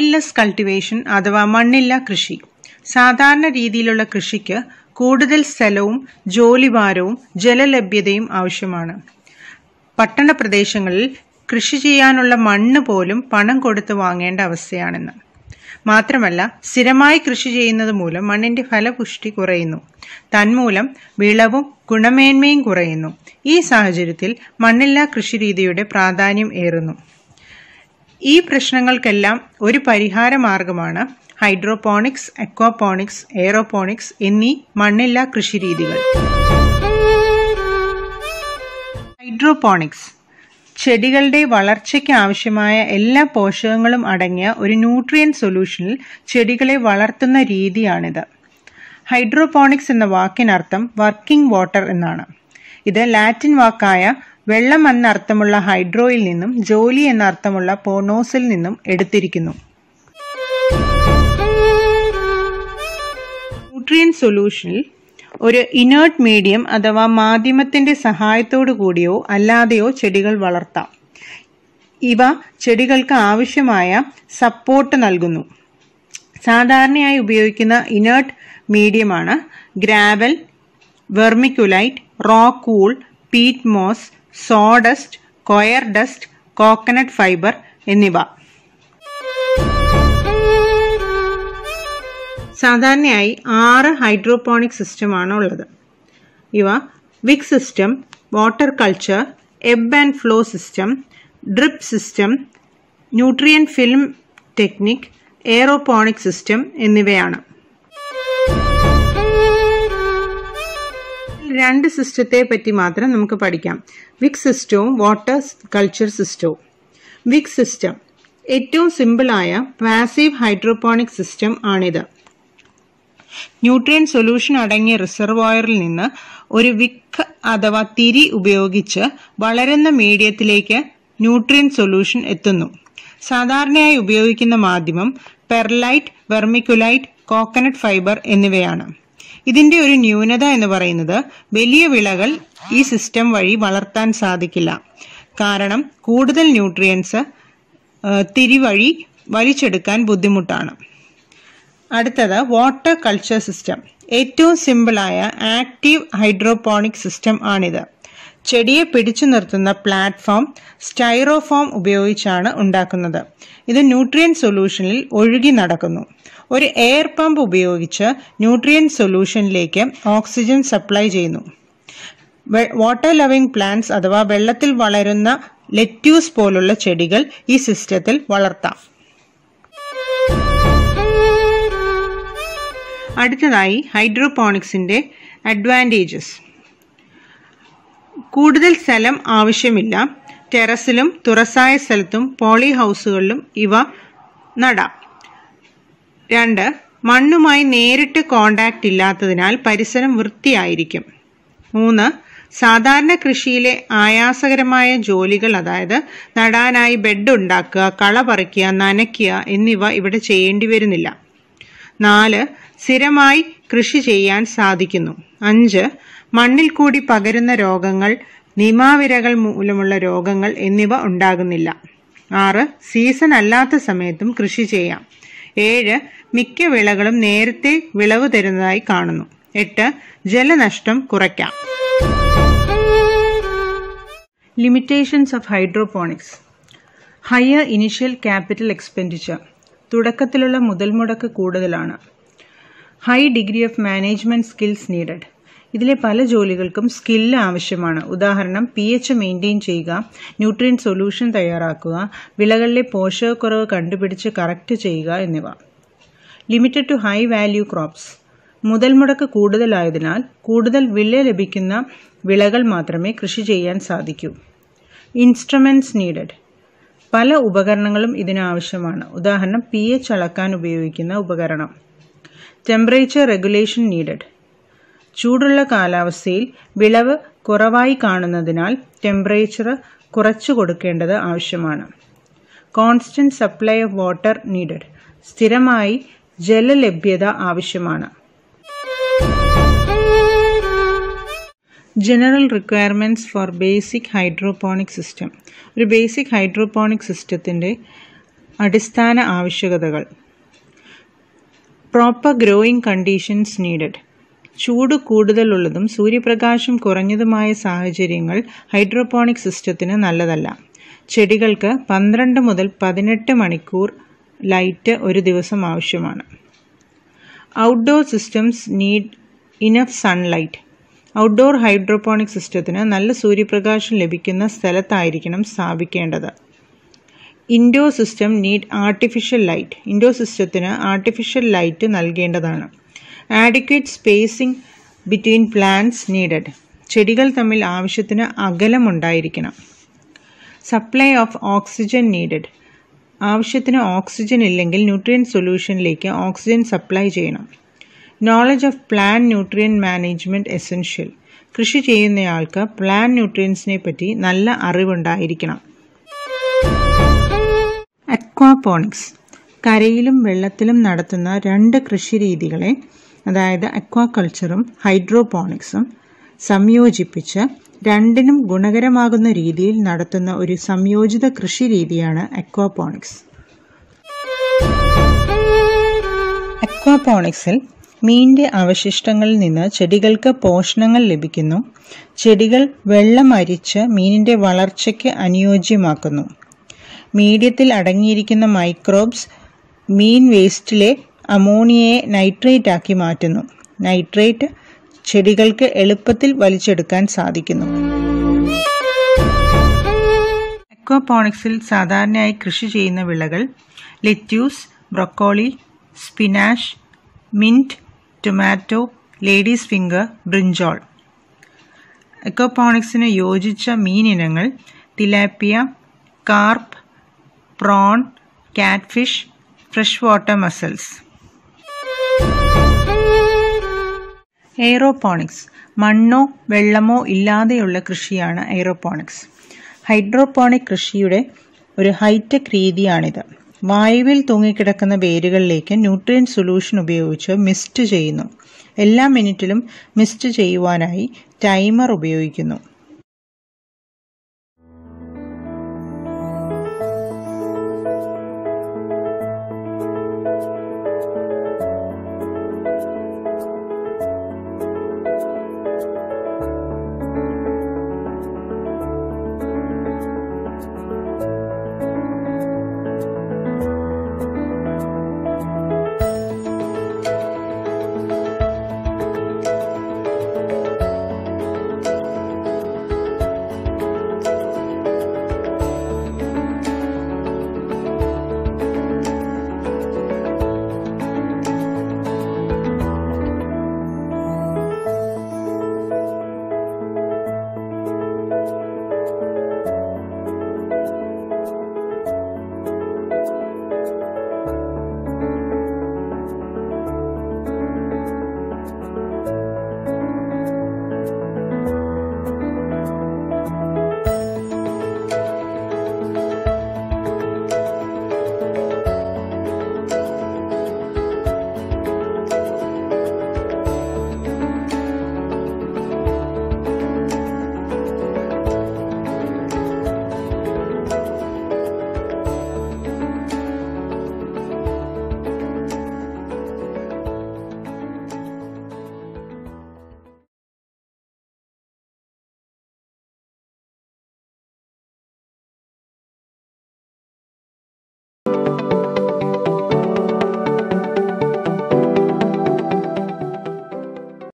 soilless cultivation അഥവാ മണ്ണില്ല കൃഷി സാധാരണ രീതിയിലുള്ള കൃഷിക്ക് കൂടുതൽ സ്ഥലവും ജോലിഭാരവും ജലലഭ്യതയും ആവശ്യമാണ് പട്ടണ പ്രദേശങ്ങളിൽ കൃഷി ചെയ്യാനുള്ള മണ്ണ് പോലും പണം കൊടുത്ത് വാങ്ങേണ്ട അവസ്ഥയാണെന്ന് മാത്രമല്ല സ്ഥിരമായി കൃഷി ചെയ്യുന്നത് മൂലം മണ്ണിന്റെ ഫലപുഷ്ടി കുറയുന്നു തന്മൂലം വിളവും ഗുണമേന്മയും കുറയുന്നു ഈ സാഹചര്യത്തിൽ മണ്ണില്ലാ കൃഷിരീതിയുടെ പ്രാധാന്യം ഏറുന്നു ഈ പ്രശ്നങ്ങൾക്കെല്ലാം ഒരു പരിഹാര മാർഗമാണ് ഹൈഡ്രോപോണിക്സ് അക്വാപോണിക്സ് എയറോപോണിക്സ് എന്നീ മണ്ണില്ലാ കൃഷിരീതികൾ ഹൈഡ്രോപോണിക്സ് ചെടികളുടെ വളർച്ചയ്ക്ക് ആവശ്യമായ എല്ലാ പോഷകങ്ങളും അടങ്ങിയ ഒരു ന്യൂട്രിയൻ സൊല്യൂഷനിൽ ചെടികളെ വളർത്തുന്ന രീതിയാണിത് ഹൈഡ്രോപോണിക്സ് എന്ന വാക്കിനർത്ഥം വർക്കിംഗ് വാട്ടർ എന്നാണ് ഇത് ലാറ്റിൻ വാക്കായ വെള്ളം എന്ന അർത്ഥമുള്ള ഹൈഡ്രോയിൽ നിന്നും ജോലി എന്ന അർത്ഥമുള്ള പോണോസിൽ നിന്നും എടുത്തിരിക്കുന്നു ന്യൂട്രിയൻ സൊല്യൂഷനിൽ ഒരു ഇനേർട്ട് മീഡിയം അഥവാ മാധ്യമത്തിന്റെ സഹായത്തോടു കൂടിയോ അല്ലാതെയോ ചെടികൾ വളർത്താം ഇവ ചെടികൾക്ക് ആവശ്യമായ സപ്പോർട്ട് നൽകുന്നു സാധാരണയായി ഉപയോഗിക്കുന്ന ഇനേർട്ട് മീഡിയമാണ് gravel vermiculite rockwool peat moss sawdust coir dust coconut fibre എന്നിവ സാധാരണയായി ആറ് ഹൈഡ്രോപോണിക് സിസ്റ്റമാണ് ഉള്ളത് ഇവ wick system water culture ebb and flow system drip system nutrient film technique aeroponic system എന്നിവയാണ് രണ്ട് സിസ്റ്റത്തെ പറ്റി മാത്രം നമുക്ക് പഠിക്കാം വിക് സിസ്റ്റവും വാട്ടർ കൾച്ചർ സിസ്റ്റവും വിക് സിസ്റ്റം ഏറ്റവും സിമ്പിളായ പാസീവ് ഹൈഡ്രോപോണിക് സിസ്റ്റം ആണിത് ന്യൂട്രിയൻ സൊല്യൂഷൻ അടങ്ങിയ റിസർവോയറിൽ നിന്ന് ഒരു വിക്ക് അഥവാ തിരി ഉപയോഗിച്ച് വളരുന്ന മീഡിയത്തിലേക്ക് ന്യൂട്രിയൻ സൊല്യൂഷൻ എത്തുന്നു സാധാരണയായി ഉപയോഗിക്കുന്ന മാധ്യമം പെർലൈറ്റ് വെർമിക്കുലൈറ്റ് കോക്കനട്ട് ഫൈബർ എന്നിവയാണ് ഇതിന്റെ ഒരു ന്യൂനത എന്ന് പറയുന്നത് വലിയ വിളകൾ ഈ സിസ്റ്റം വഴി വളർത്താൻ സാധിക്കില്ല കാരണം കൂടുതൽ ന്യൂട്രിയൻസ് തിരി വഴി വലിച്ചെടുക്കാൻ ബുദ്ധിമുട്ടാണ് അടുത്തത് വാട്ടർ കൾച്ചർ സിസ്റ്റം ഏറ്റവും സിമ്പിളായ ആക്റ്റീവ് ഹൈഡ്രോപോണിക് സിസ്റ്റം ആണിത് ചെടിയെ പിടിച്ചു നിർത്തുന്ന പ്ലാറ്റ്ഫോം സ്റ്റൈറോഫോം ഉപയോഗിച്ചാണ് ഉണ്ടാക്കുന്നത് ഇത് ന്യൂട്രിയൻ സൊല്യൂഷനിൽ ഒഴുകി നടക്കുന്നു ഒരു എയർ പമ്പ് ഉപയോഗിച്ച് ന്യൂട്രിയൻ സൊല്യൂഷനിലേക്ക് ഓക്സിജൻ സപ്ലൈ ചെയ്യുന്നു വാട്ടർ ലവിംഗ് പ്ലാന്റ്സ് അഥവാ വെള്ളത്തിൽ വളരുന്ന ലെറ്റ്യൂസ് പോലുള്ള ചെടികൾ ഈ സിസ്റ്റത്തിൽ വളർത്താം അടുത്തതായി ഹൈഡ്രോപോണിക്സിന്റെ അഡ്വാൻറ്റേജസ് കൂടുതൽ സ്ഥലം ആവശ്യമില്ല ടെറസിലും തുറസായ സ്ഥലത്തും പോളി ഹൗസുകളിലും ഇവ നടാം രണ്ട് മണ്ണുമായി നേരിട്ട് കോണ്ടാക്ട് ഇല്ലാത്തതിനാൽ പരിസരം വൃത്തിയായിരിക്കും മൂന്ന് സാധാരണ കൃഷിയിലെ ആയാസകരമായ ജോലികൾ അതായത് നടാനായി ബെഡ് ഉണ്ടാക്കുക കള പറിക്കുക നനയ്ക്കുക എന്നിവ ഇവിടെ ചെയ്യേണ്ടി വരുന്നില്ല നാല് സ്ഥിരമായി കൃഷി ചെയ്യാൻ സാധിക്കുന്നു അഞ്ച് മണ്ണിൽ കൂടി പകരുന്ന രോഗങ്ങൾ നിമാവിരകൾ മൂലമുള്ള രോഗങ്ങൾ എന്നിവ ഉണ്ടാകുന്നില്ല ആറ് സീസൺ അല്ലാത്ത സമയത്തും കൃഷി ചെയ്യാം ഏഴ് മിക്ക വിളകളും നേരത്തെ വിളവ് തരുന്നതായി കാണുന്നു എട്ട് ജലനഷ്ടം കുറയ്ക്കാം limitations of hydroponics higher initial capital expenditure തുടക്കത്തിലുള്ള മുതൽ മുടക്ക് കൂടുതലാണ് high degree of management skills needed ഇതിലെ പല ജോലികൾക്കും സ്കില്ല് ആവശ്യമാണ് ഉദാഹരണം പി എച്ച് മെയിൻറ്റെയിൻ ചെയ്യുക ന്യൂട്രിയൻ സൊല്യൂഷൻ തയ്യാറാക്കുക വിളകളിലെ പോഷകക്കുറവ് കണ്ടുപിടിച്ച് കറക്റ്റ് ചെയ്യുക എന്നിവ limited to high value crops മുതൽ മുടക്ക് കൂടുതലായതിനാൽ കൂടുതൽ വില ലഭിക്കുന്ന വിളകൾ മാത്രമേ കൃഷി ചെയ്യാൻ സാധിക്കൂ ഇൻസ്ട്രുമെന്റ്സ് നീഡഡ് പല ഉപകരണങ്ങളും ഇതിനാവശ്യമാണ് ഉദാഹരണം പി എച്ച് അളക്കാൻ ഉപയോഗിക്കുന്ന ഉപകരണം ടെമ്പറേച്ചർ റെഗുലേഷൻ നീഡഡ് ചൂടുള്ള കാലാവസ്ഥയിൽ വിളവ് കുറവായി കാണുന്നതിനാൽ ടെമ്പറേച്ചർ കുറച്ചു കൊടുക്കേണ്ടത് ആവശ്യമാണ് constant supply of water needed സ്ഥിരമായി ജലലഭ്യത ആവശ്യമാണ് general requirements for basic hydroponic system ഒരു ബേസിക് ഹൈഡ്രോപോണിക് സിസ്റ്റത്തിൻ്റെ അടിസ്ഥാന ആവശ്യകതകൾ പ്രോപ്പർ ഗ്രോയിങ് കണ്ടീഷൻസ് നീഡഡ് ചൂട് കൂടുതലുള്ളതും സൂര്യപ്രകാശം കുറഞ്ഞതുമായ സാഹചര്യങ്ങൾ ഹൈഡ്രോപോണിക് സിസ്റ്റത്തിന് നല്ലതല്ല ചെടികൾക്ക് പന്ത്രണ്ട് മുതൽ പതിനെട്ട് മണിക്കൂർ ലൈറ്റ് ഒരു ദിവസം ആവശ്യമാണ് outdoor systems need enough sunlight outdoor hydroponic സിസ്റ്റത്തിന് നല്ല സൂര്യപ്രകാശം ലഭിക്കുന്ന സ്ഥലത്തായിരിക്കണം സ്ഥാപിക്കേണ്ടത് indoor system need artificial light indoor സിസ്റ്റത്തിന് ആർട്ടിഫിഷ്യൽ ലൈറ്റ് നൽകേണ്ടതാണ് adequate spacing between plants needed ചെടികൾ തമ്മിൽ ആവശ്യത്തിന് അകലമുണ്ടായിരിക്കണം സപ്ലൈ ഓഫ് ഓക്സിജൻ നീഡഡ് ആവശ്യത്തിന് ഓക്സിജൻ ഇല്ലെങ്കിൽ ന്യൂട്രിയൻ സൊല്യൂഷനിലേക്ക് ഓക്സിജൻ സപ്ലൈ ചെയ്യണം knowledge of plant nutrient management essential കൃഷി ചെയ്യുന്നയാൾക്ക് പ്ലാൻ ന്യൂട്രിയൻസിനെ പറ്റി നല്ല അറിവുണ്ടായിരിക്കണം അക്വാപോണിക്സ് കരയിലും വെള്ളത്തിലും നടത്തുന്ന രണ്ട് കൃഷി രീതികളെ അതായത് അക്വാകൾച്ചറും ഹൈഡ്രോപോണിക്സും സംയോജിപ്പിച്ച് രണ്ടിനും ഗുണകരമാകുന്ന രീതിയിൽ നടത്തുന്ന ഒരു സംയോജിത കൃഷി രീതിയാണ് അക്വാപോണിക്സ് അക്വാപോണിക്സിൽ മീനിന്റെ അവശിഷ്ടങ്ങളിൽ നിന്ന് ചെടികൾക്ക് പോഷണങ്ങൾ ലഭിക്കുന്നു ചെടികൾ വെള്ളം അരിച്ച് മീനിന്റെ വളർച്ചയ്ക്ക് അനുയോജ്യമാക്കുന്നു മീഡിയത്തിൽ അടങ്ങിയിരിക്കുന്ന മൈക്രോബ്സ് മീൻ വേസ്റ്റിലെ അമോണിയയെ നൈട്രേറ്റ് ആക്കി മാറ്റുന്നു നൈട്രേറ്റ് ചെടികൾക്ക് എളുപ്പത്തിൽ വലിച്ചെടുക്കാൻ സാധിക്കുന്നു അക്വാപോണിക്സിൽ സാധാരണയായി കൃഷി ചെയ്യുന്ന വിളകൾ lettuce broccoli spinach mint tomato ladies finger brinjal അക്വാപോണിക്സിന് യോജിച്ച മീനിനങ്ങൾ tilapia carp prawn catfish fresh water mussels aeroponics മണ്ണോ വെള്ളമോ ഇല്ലാതെയുള്ള കൃഷിയാണ് എയ്റോപോണിക്സ് ഹൈഡ്രോപോണിക് കൃഷിയുടെ ഒരു ഹൈടെക് രീതിയാണിത് വായുവിൽ തൂങ്ങിക്കിടക്കുന്ന വേരുകളിലേക്ക് ന്യൂട്രിയൻ സൊല്യൂഷൻ ഉപയോഗിച്ച് മിസ്റ്റ് ചെയ്യുന്നു എല്ലാ മിനിറ്റിലും മിസ്റ്റ് ചെയ്യുവാനായി ടൈമർ ഉപയോഗിക്കുന്നു